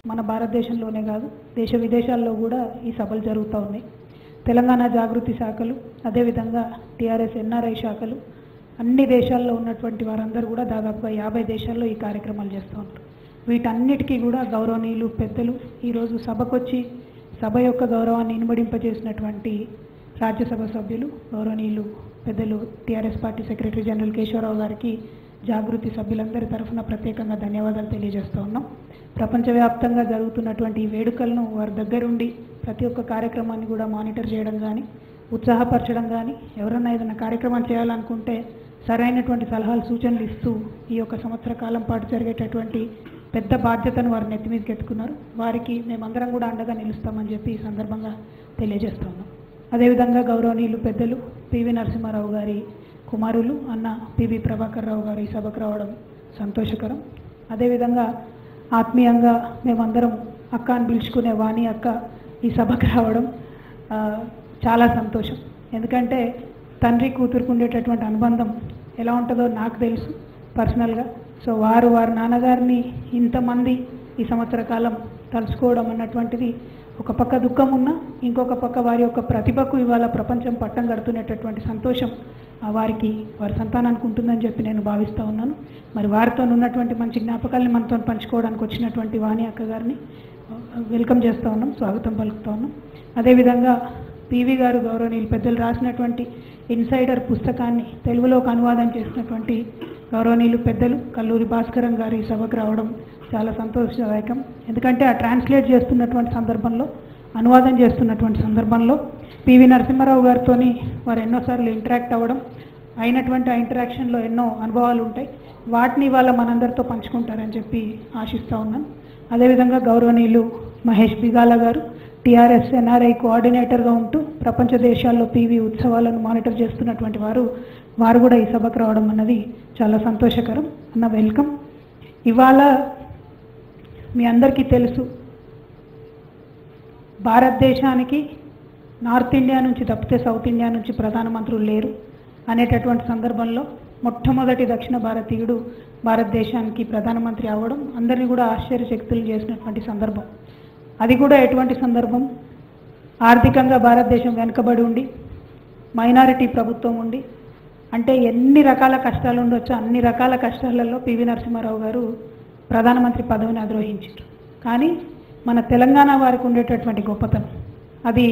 మన భారతదేశంలోనే కాదు దేశ విదేశాల్లో కూడా ఈ సభలు జరుగుతూ ఉన్నాయి తెలంగాణ జాగృతి శాఖలు అదేవిధంగా టీఆర్ఎస్ ఎన్ఆర్ఐ శాఖలు అన్ని దేశాల్లో ఉన్నటువంటి వారందరూ కూడా దాదాపుగా యాభై దేశాల్లో ఈ కార్యక్రమాలు చేస్తూ ఉంటారు వీటన్నిటికీ కూడా గౌరవనీయులు పెద్దలు ఈరోజు సభకొచ్చి సభ యొక్క గౌరవాన్ని ఇనుమడింపజేసినటువంటి రాజ్యసభ సభ్యులు గౌరవనీయులు పెద్దలు TRS party secretary general Keshava Rao గారికి జాగృతి సభ్యులందరి తరఫున ప్రత్యేకంగా ధన్యవాదాలు తెలియజేస్తూ ఉన్నాం ప్రపంచవ్యాప్తంగా జరుగుతున్నటువంటి ఈ వేడుకలను వారి దగ్గరుండి ప్రతి ఒక్క కార్యక్రమాన్ని కూడా మానిటర్ చేయడం కానీ ఉత్సాహపరచడం కానీ ఎవరన్నా ఏదైనా కార్యక్రమం చేయాలనుకుంటే సరైనటువంటి సలహాలు సూచనలు ఇస్తూ ఈ యొక్క సంవత్సర కాలం పాటు జరిగేటటువంటి పెద్ద బాధ్యతను వారు నెత్తి మీదకి ఎత్తుకున్నారు వారికి మేమందరం కూడా అండగా నిలుస్తామని చెప్పి ఈ సందర్భంగా తెలియజేస్తున్నాం అదేవిధంగా గౌరవనీయులు పెద్దలు పివి నరసింహారావు గారి కుమారులు అన్న పివి ప్రభాకర్ రావు గారు ఈ సభకు రావడం సంతోషకరం అదేవిధంగా ఆత్మీయంగా మేమందరం అక్క అని పిలుచుకునే వాణి అక్క ఈ సభకు రావడం ఆ, చాలా సంతోషం ఎందుకంటే తండ్రి కూతురుకు ఉండేటటువంటి అనుబంధం ఎలా ఉంటుందో నాకు తెలుసు పర్సనల్గా సో వారు వారి నాన్నగారిని ఇంతమంది ఈ సంవత్సర కాలం తలుచుకోవడం అన్నటువంటిది ఒక పక్క దుఃఖం ఉన్నా ఇంకొక పక్క వారి యొక్క ప్రతిభకు ఇవాళ ప్రపంచం పట్టం కడుతున్నటువంటి సంతోషం ఆ వారికి వారి సంతానానికి ఉంటుందని చెప్పి నేను భావిస్తూ ఉన్నాను మరి వారితో ఉన్నటువంటి మంచి జ్ఞాపకాల్ని మనతో పంచుకోవడానికి వచ్చినటువంటి వాణి అక్క గారిని ఆ, వెల్కమ్ చేస్తూ ఉన్నాం స్వాగతం పలుకుతూ ఉన్నాం అదేవిధంగా పివి గారు గౌరవనీయులు పెద్దలు రాసినటువంటి ఇన్సైడర్ పుస్తకాన్ని తెలుగులోకి అనువాదం చేసినటువంటి గౌరవనీయులు పెద్దలు కల్లూరి భాస్కరం గారు ఈ సభకు రావడం చాలా సంతోషదాయకం ఎందుకంటే ఆ ట్రాన్స్లేట్ చేస్తున్నటువంటి సందర్భంలో అనువాదం చేస్తున్నటువంటి సందర్భంలో పివి నరసింహారావు గారితో వారు ఎన్నోసార్లు ఇంటరాక్ట్ అవ్వడం అయినటువంటి ఆ ఇంటరాక్షన్లో ఎన్నో అనుభవాలు ఉంటాయి వాటిని ఇవాళ మనందరితో పంచుకుంటారని చెప్పి ఆశిస్తూ ఉన్నాను అదేవిధంగా గౌరవనీయులు మహేష్ బిగాల గారు టీఆర్ఎస్ ఎన్ఆర్ఐ కోఆర్డినేటర్గా ఉంటూ ప్రపంచ దేశాల్లో పీవీ ఉత్సవాలను మానిటర్ చేస్తున్నటువంటి వారు వారు కూడా ఈ సభకు రావడం అన్నది చాలా సంతోషకరం అన్న వెల్కమ్ ఇవాళ మీ అందరికీ తెలుసు భారతదేశానికి నార్త్ ఇండియా నుంచి తప్పితే సౌత్ ఇండియా నుంచి ప్రధానమంత్రులు లేరు అనేటటువంటి సందర్భంలో మొట్టమొదటి దక్షిణ భారతీయుడు భారతదేశానికి ప్రధానమంత్రి అవ్వడం అందరినీ కూడా ఆశ్చర్యశక్తులు చేసినటువంటి సందర్భం అది కూడా ఎటువంటి సందర్భం ఆర్థికంగా భారతదేశం వెనుకబడి ఉండి మైనారిటీ ప్రభుత్వం ఉండి అంటే ఎన్ని రకాల కష్టాలు ఉండొచ్చో అన్ని రకాల కష్టాలలో పివి నరసింహారావు గారు ప్రధానమంత్రి పదవిని అధిరోహించారు కానీ మన తెలంగాణ వారికి ఉండేటటువంటి గొప్పతనం అది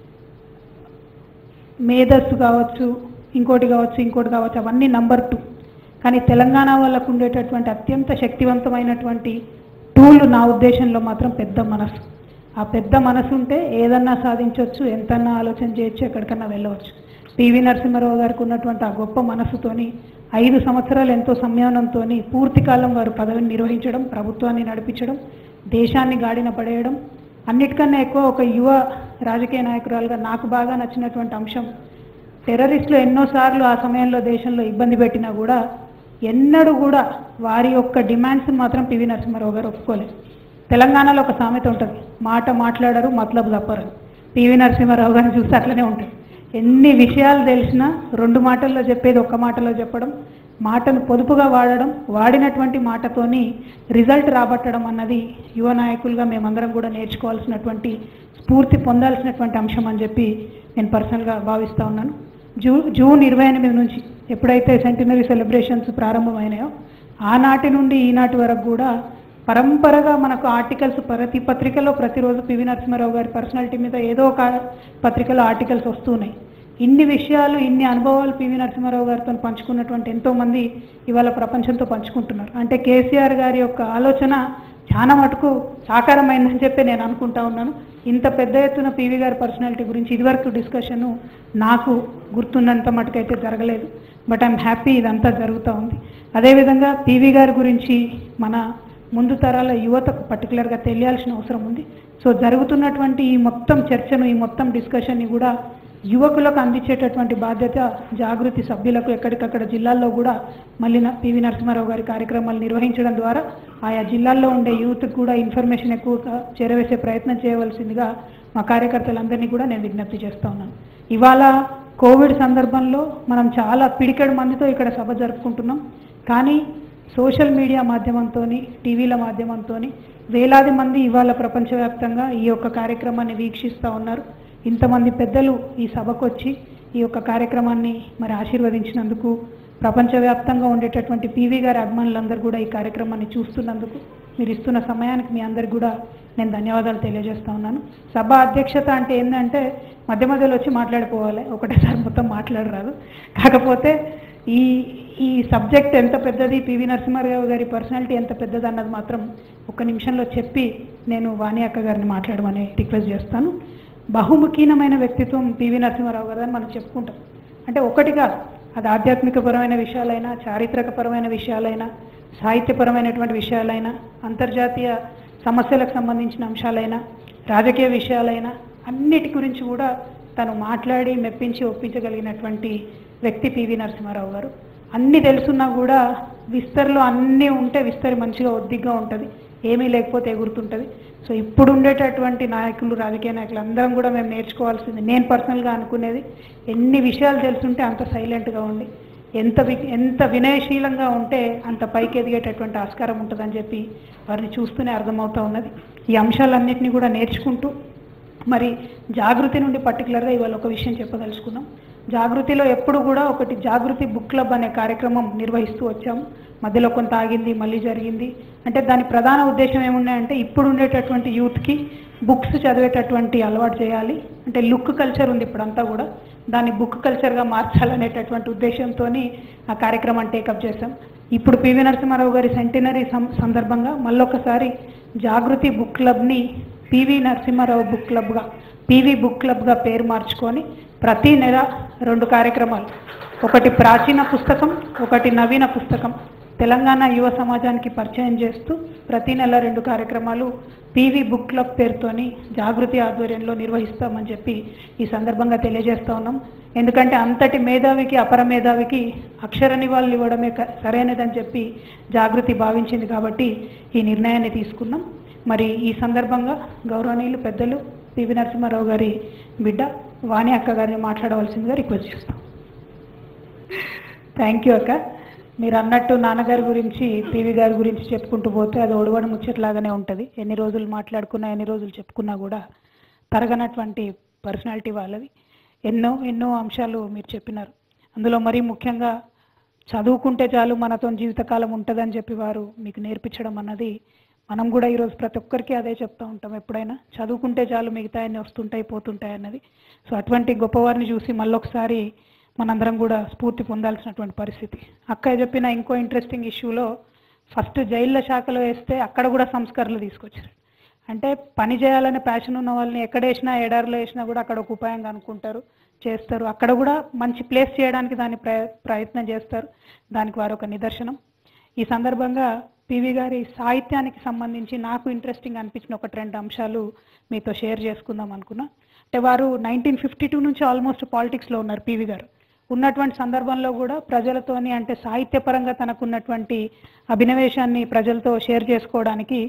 మేధస్సు కావచ్చు ఇంకోటి కావచ్చు ఇంకోటి కావచ్చు అవన్నీ నంబర్ టూ కానీ తెలంగాణ వాళ్ళకు ఉండేటటువంటి అత్యంత శక్తివంతమైనటువంటి టూల్ నా ఉద్దేశంలో మాత్రం పెద్ద మనసు ఆ పెద్ద మనసు ఉంటే ఏదన్నా సాధించవచ్చు ఎంతన్నా ఆలోచన చేయొచ్చు ఎక్కడికన్నా వెళ్ళవచ్చు పివి నరసింహారావు గారికి ఉన్నటువంటి ఆ గొప్ప మనసుతోని ఐదు సంవత్సరాలు ఎంతో సంయమనంతో పూర్తి కాలం వారు పదవిని నిర్వహించడం ప్రభుత్వాన్ని నడిపించడం దేశాన్ని గాడిన పడేయడం అన్నిటికన్నా ఎక్కువ ఒక యువ రాజకీయ నాయకురాలుగా నాకు బాగా నచ్చినటువంటి అంశం టెర్రరిస్టులు ఎన్నోసార్లు ఆ సమయంలో దేశంలో ఇబ్బంది పెట్టినా కూడా ఎన్నడూ కూడా వారి యొక్క డిమాండ్స్ని మాత్రం పివి నరసింహారావు గారు ఒప్పుకోలేదు తెలంగాణలో ఒక సామెత ఉంటుంది మాట మాట్లాడరు మతలబు తప్పరు పివి నరసింహారావు గారిని చూస్తే అట్లనే ఉంటుంది ఎన్ని విషయాలు తెలిసినా రెండు మాటల్లో చెప్పేది ఒక్క మాటలో చెప్పడం మాటను పొదుపుగా వాడడం వాడినటువంటి మాటతోని రిజల్ట్ రాబట్టడం అన్నది యువ నాయకులుగా మేమందరం కూడా నేర్చుకోవాల్సినటువంటి స్ఫూర్తి పొందాల్సినటువంటి అంశం అని చెప్పి నేను పర్సనల్గా భావిస్తూ ఉన్నాను జూ జూన్ ఇరవై ఎనిమిది నుంచి ఎప్పుడైతే సెంటినరీ సెలబ్రేషన్స్ ప్రారంభమైనాయో ఆనాటి నుండి ఈనాటి వరకు కూడా పరంపరగా మనకు ఆర్టికల్స్ ప్రతి పత్రికలో ప్రతిరోజు పివి నరసింహారావు గారి పర్సనాలిటీ మీద ఏదో ఒక పత్రికలో ఆర్టికల్స్ వస్తున్నాయి ఇన్ని విషయాలు ఇన్ని అనుభవాలు పివి నరసింహారావు గారితో పంచుకున్నటువంటి ఎంతోమంది ఇవాళ ప్రపంచంతో పంచుకుంటున్నారు అంటే కేసీఆర్ గారి యొక్క ఆలోచన చాలా మటుకు సాకారమైందని చెప్పి నేను అనుకుంటా ఉన్నాను ఇంత పెద్ద ఎత్తున పివి గారి పర్సనాలిటీ గురించి ఇదివరకు డిస్కషన్ నాకు గుర్తున్నంత మటుకైతే జరగలేదు బట్ ఐఎమ్ హ్యాపీ ఇదంతా జరుగుతూ ఉంది అదేవిధంగా పివి గారి గురించి మన ముందు తరాల యువతకు పర్టికులర్గా తెలియాల్సిన అవసరం ఉంది సో జరుగుతున్నటువంటి ఈ మొత్తం చర్చను ఈ మొత్తం డిస్కషన్ని కూడా యువకులకు అందించేటటువంటి బాధ్యత జాగృతి సభ్యులకు ఎక్కడికక్కడ జిల్లాల్లో కూడా మళ్ళీ న- పివి నరసింహారావు గారి కార్యక్రమాలు నిర్వహించడం ద్వారా ఆయా జిల్లాల్లో ఉండే యూత్కి కూడా ఇన్ఫర్మేషన్ ఎక్కువగా చేరవేసే ప్రయత్నం చేయవలసిందిగా మా కార్యకర్తలందరినీ కూడా నేను విజ్ఞప్తి చేస్తా ఉన్నాను ఇవాళ కోవిడ్ సందర్భంలో మనం చాలా పిడికెడు మందితో ఇక్కడ సభ జరుపుకుంటున్నాం కానీ సోషల్ మీడియా మాధ్యమంతో టీవీల మాధ్యమంతో వేలాది మంది ఇవాళ ప్రపంచవ్యాప్తంగా ఈ యొక్క కార్యక్రమాన్ని వీక్షిస్తూ ఉన్నారు ఇంతమంది పెద్దలు ఈ సభకు వచ్చి ఈ యొక్క కార్యక్రమాన్ని మరి ఆశీర్వదించినందుకు ప్రపంచవ్యాప్తంగా ఉండేటటువంటి పీవీ గారి అభిమానులందరూ కూడా ఈ కార్యక్రమాన్ని చూస్తున్నందుకు మీరు ఇస్తున్న సమయానికి మీ అందరికి కూడా నేను ధన్యవాదాలు తెలియజేస్తా ఉన్నాను సభ అధ్యక్షత అంటే ఏంటంటే మధ్య మధ్యలో వచ్చి మాట్లాడిపోవాలి ఒకటేసారి మొత్తం మాట్లాడరాదు కాకపోతే ఈ ఈ సబ్జెక్ట్ ఎంత పెద్దది పివి నరసింహారావు గారి పర్సనాలిటీ ఎంత పెద్దది అన్నది మాత్రం ఒక నిమిషంలో చెప్పి నేను వాణి అక్క గారిని మాట్లాడమని రిక్వెస్ట్ చేస్తాను బహుముఖీనమైన వ్యక్తిత్వం పివి నరసింహారావు గారు అని మనం చెప్పుకుంటాం అంటే ఒకటి కాదు అది ఆధ్యాత్మికపరమైన విషయాలైనా చారిత్రకపరమైన విషయాలైనా సాహిత్యపరమైనటువంటి విషయాలైనా అంతర్జాతీయ సమస్యలకు సంబంధించిన అంశాలైనా రాజకీయ విషయాలైనా అన్నిటి గురించి కూడా తను మాట్లాడి మెప్పించి ఒప్పించగలిగినటువంటి వ్యక్తి పివి నరసింహారావు గారు అన్నీ తెలుసున్నా కూడా విస్తరిలో అన్నీ ఉంటే విస్తరి మంచిగా ఒద్దిగ్గా ఉంటుంది ఏమీ లేకపోతే ఎగురుతుంటుంది సో ఇప్పుడు ఉండేటటువంటి నాయకులు రాజకీయ నాయకులు అందరం కూడా మేము నేర్చుకోవాల్సింది నేను పర్సనల్గా అనుకునేది ఎన్ని విషయాలు తెలుసుంటే అంత సైలెంట్గా ఉండి ఎంత వి ఎంత వినయశీలంగా ఉంటే అంత పైకి ఎదిగేటటువంటి ఆస్కారం ఉంటుందని చెప్పి వారిని చూస్తూనే అర్థమవుతా ఉన్నది ఈ అంశాలన్నింటినీ కూడా నేర్చుకుంటూ మరి జాగృతి నుండి పర్టికులర్గా ఇవాళ ఒక విషయం చెప్పదలుచుకున్నాం జాగృతిలో ఎప్పుడు కూడా ఒకటి జాగృతి బుక్ క్లబ్ అనే కార్యక్రమం నిర్వహిస్తూ వచ్చాము మధ్యలో కొంత ఆగింది మళ్ళీ జరిగింది అంటే దాని ప్రధాన ఉద్దేశం ఏమున్నాయంటే ఇప్పుడు ఉండేటటువంటి యూత్కి బుక్స్ చదివేటటువంటి అలవాటు చేయాలి అంటే లుక్ కల్చర్ ఉంది ఇప్పుడంతా కూడా దాన్ని బుక్ కల్చర్గా మార్చాలనేటటువంటి ఉద్దేశంతో ఆ కార్యక్రమాన్ని టేకప్ చేశాం ఇప్పుడు పివి నరసింహారావు గారి సెంటినరీ సందర్భంగా మళ్ళొకసారి జాగృతి బుక్ క్లబ్ని పివి నరసింహారావు బుక్ క్లబ్గా పివి బుక్ క్లబ్గా పేరు మార్చుకొని ప్రతి నెల రెండు కార్యక్రమాలు ఒకటి ప్రాచీన పుస్తకం ఒకటి నవీన పుస్తకం తెలంగాణ యువ సమాజానికి పరిచయం చేస్తూ ప్రతి నెల రెండు కార్యక్రమాలు పివి బుక్ క్లబ్ పేరుతోని జాగృతి ఆధ్వర్యంలో నిర్వహిస్తామని చెప్పి ఈ సందర్భంగా తెలియజేస్తా ఉన్నాం ఎందుకంటే అంతటి మేధావికి అపర మేధావికి అక్షర నివాళులు ఇవ్వడమే క- సరైనదని చెప్పి జాగృతి భావించింది కాబట్టి ఈ నిర్ణయాన్ని తీసుకున్నాం మరి ఈ సందర్భంగా గౌరవనీయులు పెద్దలు పివి నరసింహారావు గారి బిడ్డ వాణి అక్క గారిని మాట్లాడవలసిందిగా రిక్వెస్ట్ చేస్తాం థ్యాంక్ యూ అక్క మీరు అన్నట్టు నాన్నగారి గురించి పివి గారి గురించి చెప్పుకుంటూ పోతే అది ఒడవడ ముచ్చట్లాగానే ఉంటుంది ఎన్ని రోజులు మాట్లాడుకున్నా ఎన్ని రోజులు చెప్పుకున్నా కూడా తరగనటువంటి పర్సనాలిటీ వాళ్ళది ఎన్నో ఎన్నో అంశాలు మీరు చెప్పినారు అందులో మరీ ముఖ్యంగా చదువుకుంటే చాలు మనతో జీవితకాలం ఉంటుందని చెప్పి వారు మీకు నేర్పించడం అన్నది మనం కూడా ఈరోజు ప్రతి ఒక్కరికి అదే చెప్తూ ఉంటాం ఎప్పుడైనా చదువుకుంటే చాలు మిగతా అన్ని వస్తుంటాయి పోతుంటాయి అన్నది సో అటువంటి గొప్పవారిని చూసి మళ్ళొకసారి మనందరం కూడా స్ఫూర్తి పొందాల్సినటువంటి పరిస్థితి అక్క చెప్పిన ఇంకో ఇంట్రెస్టింగ్ ఇష్యూలో ఫస్ట్ జైళ్ళ శాఖలో వేస్తే అక్కడ కూడా సంస్కరణలు తీసుకొచ్చారు అంటే పని చేయాలనే ప్యాషన్ ఉన్న వాళ్ళని ఎక్కడ వేసినా ఎడారిలో వేసినా కూడా అక్కడ ఒక ఉపాయంగా అనుకుంటారు చేస్తారు అక్కడ కూడా మంచి ప్లేస్ చేయడానికి దాన్ని ప్రయ ప్రయత్నం చేస్తారు దానికి వారు ఒక నిదర్శనం ఈ సందర్భంగా పివి గారి సాహిత్యానికి సంబంధించి నాకు ఇంట్రెస్టింగ్ అనిపించిన ఒక రెండు అంశాలు మీతో షేర్ చేసుకుందాం అనుకున్నా అంటే వారు నైన్టీన్ ఫిఫ్టీ టూ నుంచి ఆల్మోస్ట్ పాలిటిక్స్లో ఉన్నారు పివి గారు ఉన్నటువంటి సందర్భంలో కూడా ప్రజలతోని అంటే సాహిత్యపరంగా తనకున్నటువంటి అభినవేశాన్ని ప్రజలతో షేర్ చేసుకోవడానికి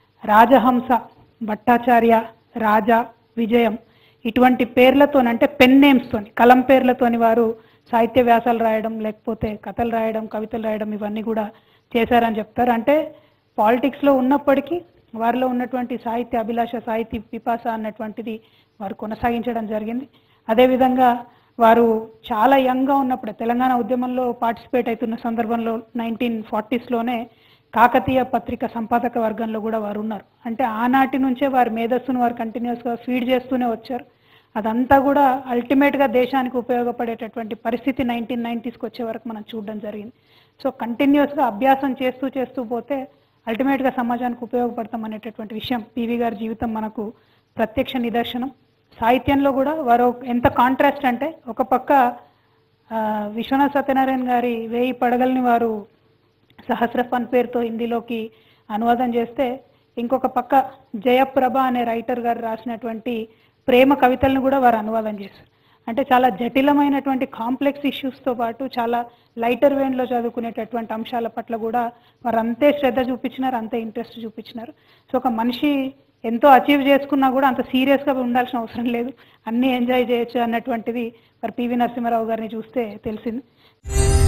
రాజహంస భట్టాచార్య రాజా విజయం ఇటువంటి పేర్లతోని అంటే పెన్ నేమ్స్తోని కలం పేర్లతోని వారు సాహిత్య వ్యాసాలు రాయడం లేకపోతే కథలు రాయడం కవితలు రాయడం ఇవన్నీ కూడా చేశారని చెప్తారు అంటే పాలిటిక్స్లో ఉన్నప్పటికీ వారిలో ఉన్నటువంటి సాహిత్య అభిలాష సాహిత్య పిపాస అన్నటువంటిది వారు కొనసాగించడం జరిగింది అదేవిధంగా వారు చాలా యంగ్గా ఉన్నప్పుడే తెలంగాణ ఉద్యమంలో పార్టిసిపేట్ అవుతున్న సందర్భంలో నైన్టీన్ ఫార్టీస్లోనే కాకతీయ పత్రిక సంపాదక వర్గంలో కూడా వారు ఉన్నారు అంటే ఆనాటి నుంచే వారి మేధస్సును వారు కంటిన్యూస్గా ఫీడ్ చేస్తూనే వచ్చారు అదంతా కూడా అల్టిమేట్గా దేశానికి ఉపయోగపడేటటువంటి పరిస్థితి నైన్టీన్ నైంటీస్కి వచ్చే వరకు మనం చూడడం జరిగింది సో కంటిన్యూస్గా అభ్యాసం చేస్తూ చేస్తూ పోతే అల్టిమేట్గా సమాజానికి ఉపయోగపడతాం అనేటటువంటి విషయం పివి గారి జీవితం మనకు ప్రత్యక్ష నిదర్శనం సాహిత్యంలో కూడా వారు ఎంత కాంట్రాస్ట్ అంటే ఒక పక్క ఆ, విశ్వనాథ్ సత్యనారాయణ గారి వేయి పడగల్ని వారు సహస్ర ఫన్ పేరుతో హిందీలోకి అనువాదం చేస్తే ఇంకొక పక్క జయప్రభ అనే రైటర్ గారు రాసినటువంటి ప్రేమ కవితలను కూడా వారు అనువాదం చేశారు అంటే చాలా జటిలమైనటువంటి కాంప్లెక్స్ ఇష్యూస్తో పాటు చాలా లైటర్ వేన్లో చదువుకునేటటువంటి అంశాల పట్ల కూడా వారు అంతే శ్రద్ధ చూపించినారు అంతే ఇంట్రెస్ట్ చూపించినారు సో ఒక మనిషి ఎంతో అచీవ్ చేసుకున్నా కూడా అంత సీరియస్గా ఉండాల్సిన అవసరం లేదు అన్నీ ఎంజాయ్ చేయొచ్చు అన్నటువంటిది మరి పివి నరసింహారావు గారిని చూస్తే తెలిసింది